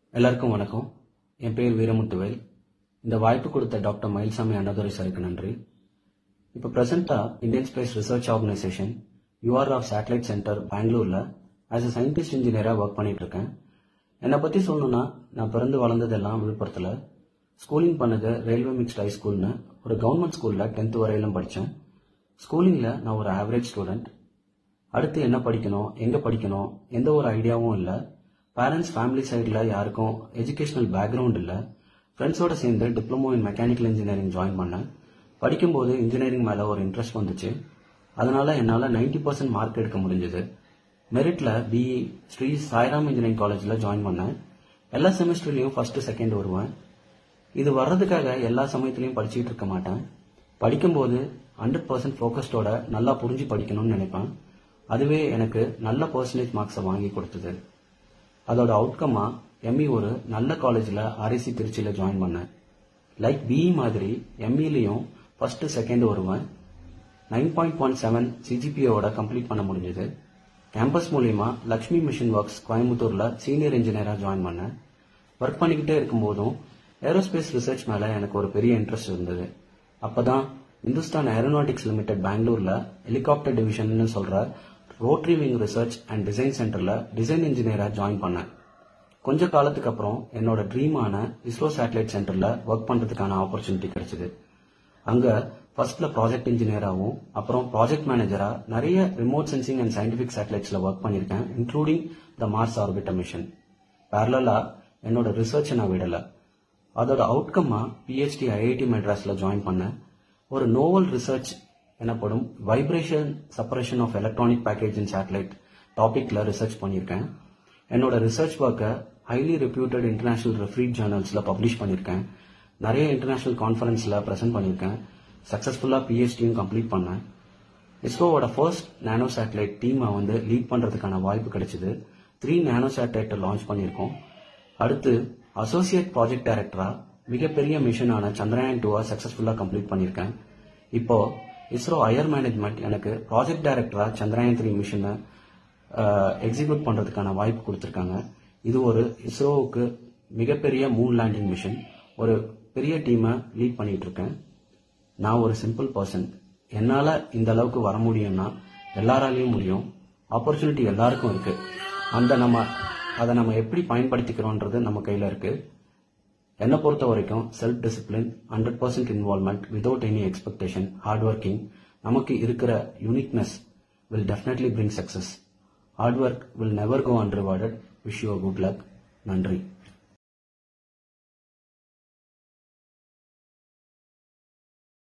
எல்லாருக்கும் வணக்கம் என் பேர் வீரமுத்துவேல் இந்த வாய்ப்பு கொடுத்த டாக்டர் மயில்சாமி அண்ணாதுரை சாருக்கு நன்றி இப்போ ப்ரெசென்ட்டாக Indian space research organisation UR of satellite centre பெங்களூரில் ஆஸ் அ சயின்டிஸ்ட் இன்ஜினியராக ஒர்க் பண்ணிட்டு இருக்கேன் என்னை பற்றி சொல்லணும்னா நான் பிறந்து வளர்ந்ததெல்லாம் விழுப்புரத்தில் ஸ்கூலிங் பண்ணது ரயில்வே மிக்ஸ்ட் ஹை ஸ்கூல்னு ஒரு கவர்மெண்ட் ஸ்கூலில் டென்த் வரையிலும் படித்தேன் ஸ்கூலிங்கில் நான் ஒரு ஆவரேஜ் ஸ்டூடெண்ட் அடுத்து என்ன படிக்கணும் எங்கே படிக்கணும் எந்த ஒரு ஐடியாவும் இல்லை பேரண்ட்ஸ் ஃபேமிலி சைடில் யாருக்கும் எஜுகேஷனல் பேக்ரவுண்ட் இல்லை ஃப்ரெண்ட்ஸோட சேர்ந்து diploma in mechanical engineering join பண்ணேன் படிக்கும்போது இன்ஜினியரிங் மேலே ஒரு இன்ட்ரெஸ்ட் வந்துச்சு அதனால என்னால் 90% பர்சன்ட் மார்க் எடுக்க முடிஞ்சது மெரிட்டில் பிஇ ஸ்ரீ சாய்ராம் இன்ஜினியரிங் காலேஜில் ஜாயின் பண்ணேன் எல்லா செமஸ்டர்லையும் ஃபர்ஸ்ட் செகண்ட் வருவேன் இது வர்றதுக்காக எல்லா சமயத்திலையும் படிச்சுட்டு இருக்க மாட்டேன் படிக்கும்போது ஹண்ட்ரட் பர்சன்ட் ஃபோக்கஸ்டோட நல்லா புரிஞ்சு படிக்கணும்னு நினைப்பேன் அதுவே எனக்கு நல்ல பர்சன்டேஜ் மார்க்ஸை வாங்கி கொடுத்தது அதோட அவுட்கமா எம்இ ஒரு நல்ல காலேஜில் ஆர்ஐசி திருச்சியில் ஜாயின் பண்ணேன் லைக் பிஇ மாதிரி எம்இலையும் ஃபர்ஸ்ட் செகண்ட் வருவேன் நைன் பாயிண்ட் ஒன் செவன் சிஜிபிஓட கம்ப்ளீட் பண்ண முடிஞ்சது கேம்பஸ் மூலியமா லக்ஷ்மி மிஷின் ஒர்க்ஸ் கோயம்புத்தூர்ல சீனியர் இன்ஜினியராக ஜாயின் பண்ணேன் ஒர்க் பண்ணிக்கிட்டே இருக்கும்போதும் ஏரோஸ்பேஸ் ரிசர்ச் மேல எனக்கு ஒரு பெரிய இன்ட்ரெஸ்ட் இருந்தது அப்பதான் இந்துஸ்தான் ஏரோநாட்டிக்ஸ் லிமிடெட் பெங்களூர்ல ஹெலிகாப்டர் டிவிஷன் சொல்ற rotary wing research and design சென்டர்ல டிசைன் இன்ஜினியரா ஜாயின் பண்ணேன் கொஞ்ச காலத்துக்கு அப்புறம் என்னோட ட்ரீமான இஸ்ரோ சேட்டலைட் சென்டர்ல ஒர்க் பண்றதுக்கான ஆப்பர்ச்சுனிட்டி கிடைச்சது அங்க ஃபர்ஸ்ட்ல ப்ராஜெக்ட் இன்ஜினியராகவும் அப்புறம் ப்ராஜெக்ட் மேனேஜரா நிறைய ரிமோட் சென்சிங் அண்ட் சயின்டிபிக் சேட்டலைட்ஸ்ல ஒர்க் பண்ணிருக்கேன் including the Mars orbiter mission பேரலா என்னோட ரிசர்ச் நான் விடல அதோட அவுட்கம்மா பிஹெச்டி ஐஐடி மெட்ராஸ்ல ஜாயின் பண்ணேன் ஒரு நோவல் ரிசர்ச் எனப்படும் vibration separation of electronic package in satellite டாபிக்ல ரிசர்ச் பண்ணியிருக்கேன் என்னோட ரிசர்ச் ஒர்க்கை ஹைலி ரெப்யூட்டட் இன்டர்நேஷனல் ரெஃப்ரீட் ஜேர்னல்ஸ்ல பப்ளிஷ் பண்ணியிருக்கேன் நிறைய இன்டர்நேஷனல் கான்ஃபரன்ஸ்ல ப்ரெசென்ட் பண்ணியிருக்கேன் சக்சஸ்ஃபுல்லா பிஹெச்டியும் கம்ப்ளீட் பண்ணேன் இஸ்ரோவோட ஃபர்ஸ்ட் நானோ சேட்டலைட் டீமை வந்து லீட் பண்றதுக்கான வாய்ப்பு கிடைச்சது த்ரீ நானோ சேட்டலைட்டை லான்ச் பண்ணியிருக்கோம் அடுத்து அசோசியேட் ப்ராஜெக்ட் டைரக்டரா மிகப்பெரிய மிஷனான சந்திரயான் டூவை சக்சஸ்ஃபுல்லா கம்ப்ளீட் பண்ணியிருக்கேன் இப்போ இஸ்ரோ ஹையர் மேனேஜ்மெண்ட் எனக்கு ப்ராஜெக்ட் டைரக்டரா சந்திரயான் த்ரீ மிஷனை எக்ஸிக்யூட் பண்றதுக்கான வாய்ப்பு கொடுத்துருக்காங்க இது ஒரு இஸ்ரோவுக்கு மிகப்பெரிய மூன் லேண்டிங் மிஷன் ஒரு பெரிய டீமை லீட் பண்ணிட்டு இருக்கேன் நான் ஒரு சிம்பிள் பர்சன் என்னால இந்த அளவுக்கு வர முடியும்னா எல்லாராலையும் முடியும் ஆப்பர்ச்சுனிட்டி எல்லாருக்கும் இருக்கு அந்த நம்ம அதை நம்ம எப்படி பயன்படுத்திக்கிறோன்றது நம்ம கையில இருக்கு என்னை பொறுத்த வரைக்கும் self discipline hundred percent involvement without any expectation hard working நமக்கு இருக்கிற uniqueness will definitely bring success hard work will never go unrewarded wish you good luck நன்றி